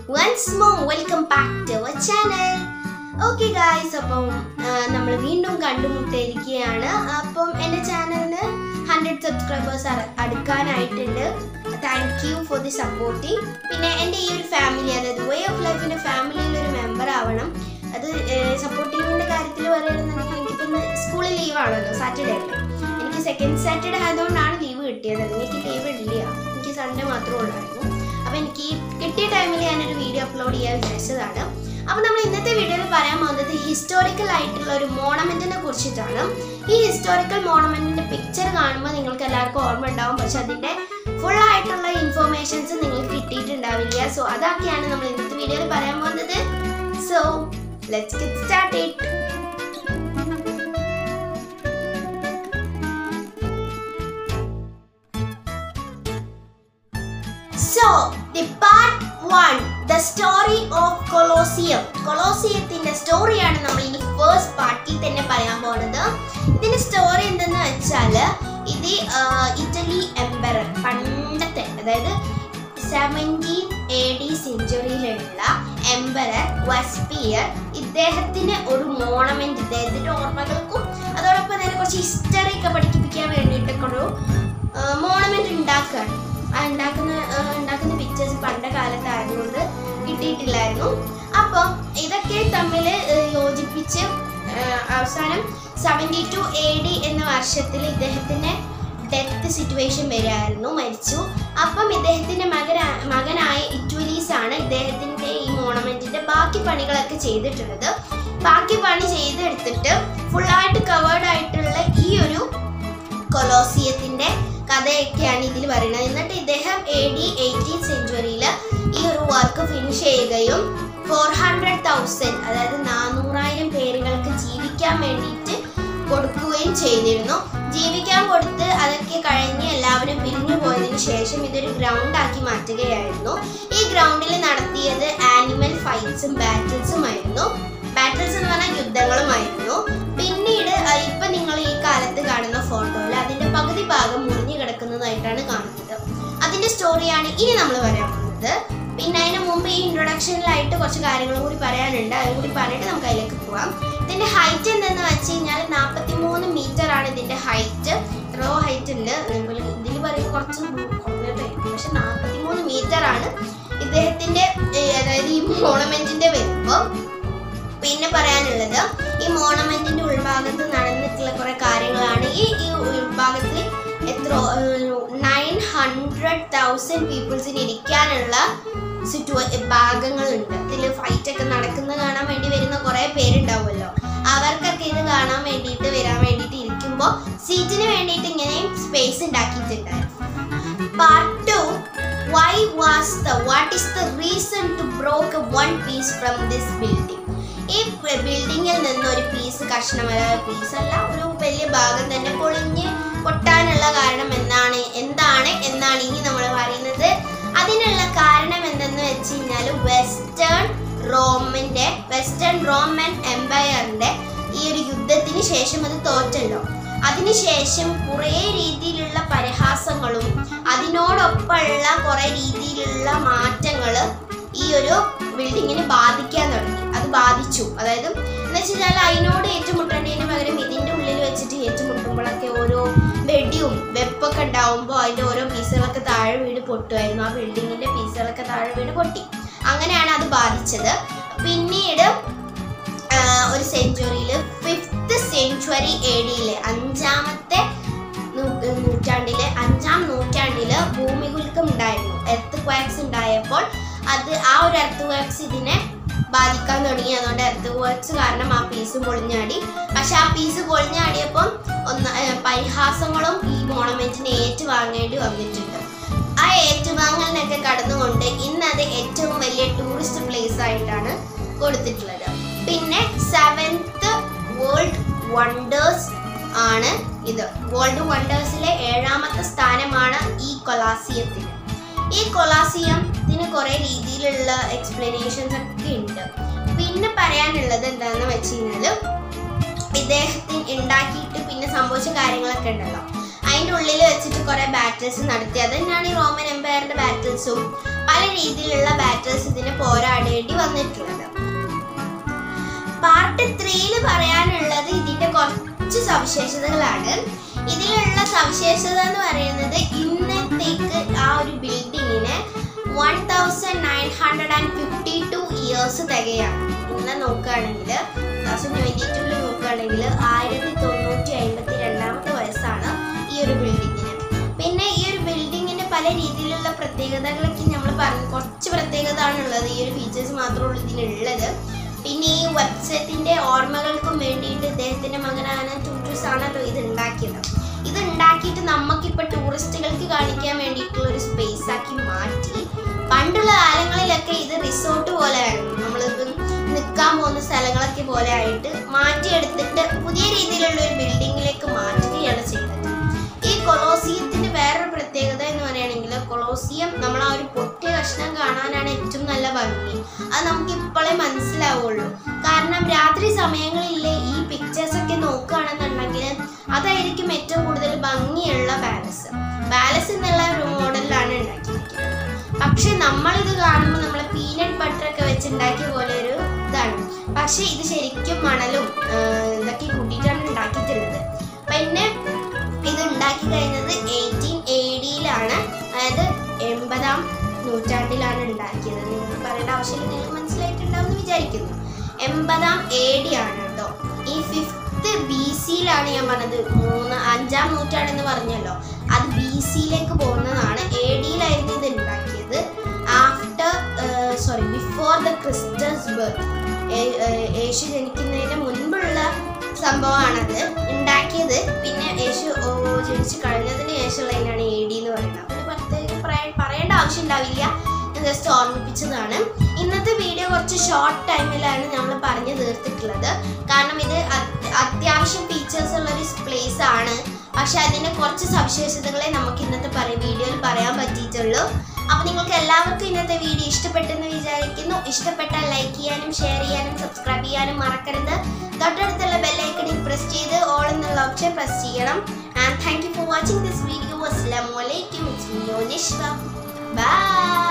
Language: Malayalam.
once more welcome back to our channel okay guys അപ്പം നമ്മൾ വീണ്ടും കണ്ടുമുട്ടിയിരിക്കുകയാണ് അപ്പം എൻ്റെ ചാനലിന് ഹൺഡ്രഡ് സബ്സ്ക്രൈബേഴ്സ് അടുക്കാനായിട്ടുണ്ട് thank you for the supporting പിന്നെ എൻ്റെ ഈ ഒരു ഫാമിലി അതായത് വേ ഓഫ് ലൈഫിൻ്റെ ഫാമിലിയിൽ ഒരു മെമ്പർ ആവണം അത് സപ്പോർട്ടിങ്ങിൻ്റെ കാര്യത്തിൽ പറയുകയാണെന്നുണ്ടെങ്കിൽ എനിക്കിപ്പോൾ സ്കൂളിൽ ലീവാണല്ലോ സാറ്റർഡേ അല്ലേ എനിക്ക് സെക്കൻഡ് സാറ്റർഡേ ആയതുകൊണ്ടാണ് ലീവ് കിട്ടിയത് എനിക്ക് ലീവ് ഇല്ല എനിക്ക് സൺഡേ മാത്രമേ ഉള്ളായിരുന്നു അപ്പോൾ എനിക്ക് ഈ കിട്ടിയ ടൈമിൽ ഞാനൊരു വീഡിയോ അപ്ലോഡ് ചെയ്യാൻ വിചാരിച്ചതാണ് അപ്പോൾ നമ്മൾ ഇന്നത്തെ വീഡിയോയിൽ പറയാൻ പോകുന്നത് ഹിസ്റ്റോറിക്കൽ ആയിട്ടുള്ള ഒരു മോണമെന്റിനെ കുറിച്ചിട്ടാണ് ഈ ഹിസ്റ്റോറിക്കൽ മോണമെന്റിന്റെ പിക്ചർ കാണുമ്പോൾ നിങ്ങൾക്ക് എല്ലാവർക്കും ഓർമ്മ ഉണ്ടാവും പക്ഷെ അതിന്റെ ഫുൾ ആയിട്ടുള്ള ഇൻഫോർമേഷൻസ് നിങ്ങൾക്ക് കിട്ടിയിട്ടുണ്ടാവില്ല സോ അതൊക്കെയാണ് നമ്മൾ ഇന്നത്തെ വീഡിയോയിൽ പറയാൻ പോകുന്നത് so let's get start it so the part one the story of Colosseum കൊളോസിയത്തിന്റെ സ്റ്റോറിയാണ് നമ്മൾ ഇനി ഫേസ്റ്റ് പാർട്ടിൽ തന്നെ പറയാൻ പോകുന്നത് ഇതിന്റെ സ്റ്റോറി എന്തെന്ന് വെച്ചാൽ ഇത് ആ, ഇറ്റലി എംപറർ പണ്ടത്തെ അതായത് സെവൻറ്റീൻ എ ഡി സെഞ്ചുറിയിലുള്ള എംപറർ വസ്പിയർ ഇദ്ദേഹത്തിന് ഒരു മോണമെന്റ് ഇദ്ദേഹത്തിന്റെ ഓർമ്മകൾക്കും അതോടൊപ്പം തന്നെ കുറച്ച് ഹിസ്റ്ററി ഒക്കെ പഠിപ്പിക്കാൻ വേണ്ടിയിട്ടൊക്കെ ഒരു മോണമെന്റ് ഉണ്ടാക്കുകയാണ് ആ ഉണ്ടാക്കുന്ന ആ, ഉണ്ടാക്കുന്ന പിക്ചേഴ്സ് പണ്ട കാലത്തായതുകൊണ്ട് കിട്ടിയിട്ടില്ലായിരുന്നു അപ്പം ഇതൊക്കെ തമ്മിൽ യോജിപ്പിച്ച് ആ, അവസാനം സെവൻറ്റി ടു എ ഡി എന്ന വർഷത്തിൽ ഇദ്ദേഹത്തിന് ഡെത്ത് സിറ്റുവേഷൻ വരികയായിരുന്നു മരിച്ചു അപ്പം ഇദ്ദേഹത്തിന്റെ മകന മകനായ ഇറ്റുലീസ് ആണ് ഇദ്ദേഹത്തിന്റെ ഈ മോണമെന്റിന്റെ ബാക്കി പണികളൊക്കെ ചെയ്തിട്ടുള്ളത് ബാക്കി പണി ചെയ്തെടുത്തിട്ട് ഫുള്ളായിട്ട് കവേർഡ് ആയിട്ടുള്ള ഈ ഒരു കൊലോസിയത്തിന്റെ കഥയൊക്കെയാണ് ഇതിൽ പറയുന്നത് എന്നിട്ട് ഇദ്ദേഹം എ ഡി എയ്റ്റീൻ സെഞ്ചുറിയിൽ ഈ ഒരു വർക്ക് ഫിനിഷ് ചെയ്യുകയും ഫോർ ഹൺഡ്രഡ് തൗസൻഡ് അതായത് നാനൂറായിരം പേരുകൾക്ക് ജീവിക്കാൻ വേണ്ടിയിട്ട് കൊടുക്കുകയും ചെയ്തിരുന്നു ജീവിക്കാൻ കൊടുത്ത് അതൊക്കെ കഴിഞ്ഞ് എല്ലാവരും പിരിഞ്ഞു പോയതിനു ശേഷം ഇതൊരു ഗ്രൗണ്ട് ആക്കി മാറ്റുകയായിരുന്നു ഈ ഗ്രൗണ്ടിൽ നടത്തിയത് ആനിമൽ ഫൈറ്റ്സും ബാറ്റിൽസും ആയിരുന്നു ബാറ്റിൽസ് എന്ന് പറഞ്ഞാൽ യുദ്ധങ്ങളുമായിരുന്നു പിന്നീട് അഹ് ഇപ്പൊ നിങ്ങൾ ഈ കാലത്ത് കാണുന്ന ഫോട്ടോയിൽ അതിന്റെ പകുതി ഭാഗം മുറിഞ്ഞു കിടക്കുന്നതായിട്ടാണ് കാണുന്നത് അതിന്റെ സ്റ്റോറിയാണ് ഇനി നമ്മൾ പറയാൻ പോകുന്നത് പിന്നെ അതിന് മുമ്പ് ഈ ഇൻട്രൊഡക്ഷനിലായിട്ട് കുറച്ച് കാര്യങ്ങളും കൂടി പറയാനുണ്ട് അതും കൂടി പറഞ്ഞിട്ട് നമുക്ക് അതിലേക്ക് പോവാം ഇതിന്റെ ഹൈറ്റ് എന്തെന്ന് വെച്ച് കഴിഞ്ഞാൽ നാൽപ്പത്തി മൂന്ന് മീറ്റർ ആണ് ഇതിന്റെ ഹൈറ്റ് എത്രയോ ഹൈറ്റ് ഉണ്ട് ഇതിൽ പറയുമ്പോൾ കുറച്ച് കുറഞ്ഞിട്ടായിരിക്കും പക്ഷെ നാൽപ്പത്തി മൂന്ന് മീറ്റർ ആണ് ഇദ്ദേഹത്തിന്റെ ഏർ, അതായത് ഈ മോണമെന്റിന്റെ വലിപ്പം പിന്നെ പറയാനുള്ളത് ഈ മോണമെന്റിന്റെ ഉൾഭാഗത്ത് നടന്നിട്ടുള്ള കുറെ കാര്യങ്ങളാണ് ഈ ഈ ഉൾഭാഗത്തിൽ എത്ര നയൻ ഹൺഡ്രഡ് തൗസൻഡ് പീപ്പിൾസിന് ഇരിക്കാനുള്ള സിറ്റുവ ഭാഗങ്ങളുണ്ട് ഇതിൽ ഫൈറ്റ് ഒക്കെ നടക്കുന്നത് കാണാൻ വേണ്ടി വരുന്ന കുറെ പേരുണ്ടാവുമല്ലോ അവർക്കൊക്കെ ഇത് കാണാൻ വേണ്ടിയിട്ട് വരാൻ വേണ്ടിയിട്ട് ഇരിക്കുമ്പോൾ സീറ്റിന് വേണ്ടിയിട്ട് ഇങ്ങനെ സ്പേസ് ഉണ്ടാക്കിയിട്ടുണ്ടായിരുന്നു part two why was the what is the reason to broke one piece from this building ഈ ബിൽഡിങ്ങിൽ നിന്ന് ഒരു പീസ് കഷ്ണം പീസ് അല്ല ഒരു വലിയ ഭാഗം തന്നെ പൊളിഞ്ഞ് പൊട്ടാനുള്ള കാരണം എന്താണ് എന്താണ് എന്നാണ് ഇനി നമ്മൾ പറയുന്നത് അതിനുള്ള കാരണം എന്തെന്ന് വെച്ച് കഴിഞ്ഞാൽ വെസ്റ്റേൺ റോമിന്റെ വെസ്റ്റേൺ റോമൻ എംപയറിന്റെ ഈ ഒരു യുദ്ധത്തിന് ശേഷം അത് തോറ്റല്ലോ അതിനുശേഷം കുറേ രീതിയിലുള്ള പരിഹാസങ്ങളും അതിനോടൊപ്പമുള്ള കുറേ രീതിയിലുള്ള മാറ്റങ്ങൾ ഈ ഒരു ബിൽഡിങ്ങിനെ ബാധിക്കാൻ തുടങ്ങി അത് ബാധിച്ചു അതായത് എന്ന് വെച്ച് കഴിഞ്ഞാൽ അതിനോട് ഏറ്റുമുട്ടേണ്ടതിന് പകരം ഇതിന്റെ ഉള്ളിൽ വെച്ചിട്ട് ഏറ്റുമുട്ടുമ്പോഴൊക്കെ ഓരോ വെടിയും വെപ്പൊക്കെ ഉണ്ടാവുമ്പോൾ അതിന്റെ ഓരോ പീസുകളൊക്കെ താഴെ വീണ് പൊട്ടുമായിരുന്നു ആ ബിൽഡിങ്ങിന്റെ പീസുകളൊക്കെ താഴെ വീണ് പൊട്ടി അങ്ങനെയാണ് അത് ബാധിച്ചത് പിന്നീട് ആ, ഒരു സെഞ്ചുറിയിൽ ഫിഫ്ത്ത് സെഞ്ചുറി എ ഡിയിലെ അഞ്ചാമത്തെ നൂ- നൂറ്റാണ്ടിലെ അഞ്ചാം നൂറ്റാണ്ടില് ഭൂമികുലുക്കം ഉണ്ടായിരുന്നു എർത്ത് ക്വാക്സ് ഉണ്ടായപ്പോൾ അത് ആ ഒരു എർത്ത് ക്വാക്സ് ഇതിനെ ബാധിക്കാൻ തുടങ്ങി അതുകൊണ്ട് എർത്ത് ക്വാക്സ് കാരണം ആ പീസ് പൊളിഞ്ഞാടി പക്ഷെ ആ പീസ് പൊളിഞ്ഞാടിയപ്പം ഒന്ന് ഏർ പരിഹാസങ്ങളും ഈ മോണമെന്റിനെ ഏറ്റുവാങ്ങേണ്ടി വന്നിട്ടുണ്ട് ആ ഏറ്റുവാങ്ങലിനൊക്കെ കടന്നുകൊണ്ട് ഇന്നത് ഏറ്റവും വലിയ ടൂറിസ്റ്റ് പ്ലേസ് ആയിട്ടാണ് കൊടുത്തിട്ടുള്ളത് പിന്നെ സെവൻത്ത് വേൾഡ് വണ്ടേഴ്സ് ആണ് ഇത് വേൾഡ് വണ്ടേഴ്സിലെ ഏഴാമത്തെ സ്ഥാനമാണ് ഈ കൊലാസിയത്തിന് ഈ കൊലാസിയത്തിന് കുറെ രീതിയിലുള്ള എക്സ്പ്ലനേഷൻസ് ഒക്കെ ഉണ്ട് പിന്നെ പറയാനുള്ളത് എന്താണെന്ന് വെച്ച് കഴിഞ്ഞാൽ ഇദ്ദേഹത്തിന് ഉണ്ടാക്കിയിട്ട് പിന്നെ സംഭവിച്ച കാര്യങ്ങളൊക്കെ ഉണ്ടല്ലോ അതിൻ്റെ ഉള്ളിൽ വെച്ചിട്ട് കുറെ ബാറ്റിൽസ് നടത്തി അത് തന്നെയാണ് ഈ റോമൻ എംപയറിന്റെ ബാറ്റിൽസും പല രീതിയിലുള്ള ബാറ്റേഴ്സ് ഇതിന് പോരാടേണ്ടി വന്നിട്ടുള്ളത് പാർട്ട് ത്രീയിൽ പറയാനുള്ളത് ഇതിന്റെ കുറച്ച് സവിശേഷതകളാണ് ഇതിലുള്ള സവിശേഷത എന്ന് പറയുന്നത് ഇന്നത്തേക്ക് ആ ഒരു ബിൽഡിങ്ങിന് one thousand nine hundred and fifty two years തികയാണ് ഇന്ന് നോക്കുകയാണെങ്കിൽ തൗസൻഡ് ട്വൻറ്റി ടൂവിൽ നോക്കുകയാണെങ്കിൽ ആയിരത്തി തൊണ്ണൂറ്റി അമ്പത്തി രണ്ടാമത്തെ വയസ്സാണ് ഈ ഒരു ബിൽഡിങ്ങിന് പിന്നെ ഈ ഒരു ബിൽഡിങ്ങിന് പല രീതിയിലുള്ള പ്രത്യേകതകളൊക്കെ നമ്മൾ പറഞ്ഞു കുറച്ച് പ്രത്യേകത ആണുള്ളത് ഈ ഒരു ഫീച്ചേഴ്സ് മാത്രമുള്ളൂ ഇതിനുള്ളത് പിന്നെ ഈ വെബ്സൈറ്റിന്റെ ഓർമ്മകൾക്കും വേണ്ടിയിട്ട് ഇദ്ദേഹത്തിന്റെ മകനാണ് ടൂറിസ് ആണല്ലോ ഇത് ഉണ്ടാക്കിയത് ഇത് ഉണ്ടാക്കിയിട്ട് നമുക്കിപ്പോൾ ടൂറിസ്റ്റുകൾക്ക് കാണിക്കാൻ വേണ്ടിയിട്ടുള്ള ഒരു സ്പേസ് ആക്കി മാറ്റി പണ്ടുള്ള കാലങ്ങളിലൊക്കെ ഇത് റിസോർട്ട് പോലെ ആയിരുന്നു നമ്മളിപ്പം നിൽക്കാൻ പോകുന്ന സ്ഥലങ്ങളൊക്കെ പോലെ ആയിട്ട് മാറ്റിയെടുത്തിട്ട് പുതിയ രീതിയിലുള്ള ഒരു ബിൽഡിങ്ങിലേക്ക് മാറ്റുകയാണ് ചെയ്തത് ഈ കൊളോസിയത്തിന്റെ വേറൊരു പ്രത്യേകത എന്ന് പറയുകയാണെങ്കിൽ കൊളോസിയം നമ്മൾ ആ ഒരു പൊട്ടിയ കഷ്ണം കാണാനാണ് ഏറ്റവും നല്ല ഭംഗി അത് നമുക്ക് ഇപ്പോഴേ മനസ്സിലാവുള്ളൂ കാരണം രാത്രി സമയങ്ങളിലെ ഈ പിക്ചേഴ്സ് ഒക്കെ നോക്കുകയാണെന്നുണ്ടെങ്കിൽ അതായിരിക്കും ഏറ്റവും കൂടുതൽ ഭംഗിയുള്ള പാലസ് പാലസ് എന്നുള്ള ഒരു മോഡലിലാണ് ഉണ്ടാക്കിയിരിക്കുന്നത് പക്ഷെ നമ്മളിത് കാണുമ്പോൾ നമ്മളെ പീനട്ട് ബട്ടർ ഒക്കെ വെച്ച് ഉണ്ടാക്കിയ പോലെ ഒരു ഇതാണ് പക്ഷെ ഇത് ശരിക്കും മണലും ആ, ഇതൊക്കെ കൂട്ടിയിട്ടാണ് ഉണ്ടാക്കിയിട്ടുള്ളത് പിന്നെ ഇത് ഉണ്ടാക്കി കഴിഞ്ഞത് എയ്റ്റീൻ എ ഡിയിലാണ് അതായത് എൺപതാം നൂറ്റാണ്ടിലാണ് ഉണ്ടാക്കിയത് നിങ്ങൾക്ക് പറയേണ്ട ആവശ്യമില്ല നിങ്ങൾക്ക് മനസ്സിലായിട്ടുണ്ടാവും എന്ന് വിചാരിക്കുന്നു എൺപതാം എ ഡി ആണ് കേട്ടോ ഈ ഫിഫ്ത്ത് ബി സിയിലാണ് ഞാൻ പറഞ്ഞത് മൂന്ന് അഞ്ചാം നൂറ്റാണ്ടെന്ന് പറഞ്ഞല്ലോ അത് ബി സിയിലേക്ക് പോകുന്നതാണ് എ ഡിയിലായിരുന്നു ഇത് ഉണ്ടാക്കിയത് after sorry before the Christ's birth യേശു ജനിക്കുന്നതിന് മുൻപുള്ള സംഭവമാണത് ഉണ്ടാക്കിയത് പിന്നെ യേശു ഓ, ജനിച്ച് കഴിഞ്ഞതിന് ശേഷമുള്ളതിനാണ് എ ഡി എന്ന് പറയുന്നത് അതിന് പ്രത്യേകം പറയ- പറയേണ്ട ആവശ്യം ഉണ്ടാവില്ല ഞാൻ ജസ്റ്റ് ഓർമ്മിപ്പിച്ചതാണ് ഇന്നത്തെ വീഡിയോ കുറച്ച് ഷോർട്ട് ടൈമിലാണ് നമ്മൾ പറഞ്ഞു തീർത്തിട്ടുള്ളത് കാരണം ഇത് അത്- അത്യാവശ്യം ഫീച്ചേഴ്സ് ഉള്ള ഒരു പ്ലേസ് ആണ് പക്ഷെ അതിന്റെ കുറച്ച് സവിശേഷതകളെ നമുക്ക് ഇന്നത്തെ പറ- വീഡിയോയിൽ പറയാൻ പറ്റിയിട്ടുള്ളൂ അപ്പൊ നിങ്ങൾക്ക് എല്ലാവർക്കും ഇന്നത്തെ വീഡിയോ ഇഷ്ടപ്പെട്ടെന്ന് വിചാരിക്കുന്നു ഇഷ്ടപ്പെട്ടാൽ ലൈക്ക് ചെയ്യാനും ഷെയർ ചെയ്യാനും സബ്സ്ക്രൈബ് ചെയ്യാനും മറക്കരുത് തൊട്ടടുത്തുള്ള ബെല്ലൈക്കണിൽ പ്രസ് ചെയ്ത് ഓൾ എന്നുള്ള ഓപ്ഷൻ പ്രസ് ചെയ്യണം and thank you for watching this video അസ്സലാമു അലൈക്കും ഇറ്റ്സ് മീ യോനിഷ്ക ബൈ